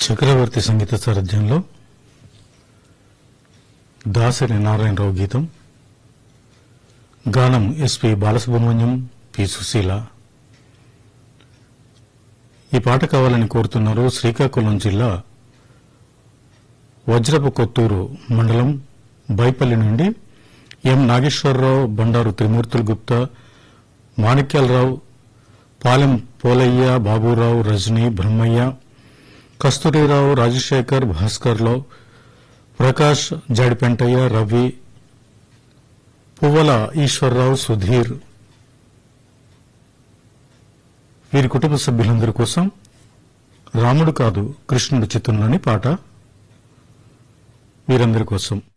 చక్రవర్తి సంగీత సారథ్యంలో దాసరి నారాయణరావు గీతం గానం ఎస్పి బాలసుబ్రహ్మణ్యం పి సుశీల ఈ పాట కావాలని కోరుతున్నారు శ్రీకాకుళం జిల్లా వజ్రపు కొత్తూరు మండలం బైపల్లి నుండి ఎం నాగేశ్వరరావు బండారు త్రిమూర్తులు గుప్తా మాణిక్యాలరావు పాలెం పోలయ్య బాబురావు రజని బ్రహ్మయ్య కస్తూరిరావు రాజశేఖర్ భాస్కర్రావు ప్రకాష్ జాడిపెంటయ్య రవి పువ్వల ఈశ్వరరావు సుధీర్ వీరి కుటుంబ సభ్యులందరి కోసం రాముడు కాదు కృష్ణుడు చిత్రంలోని పాట వీరందరి కోసం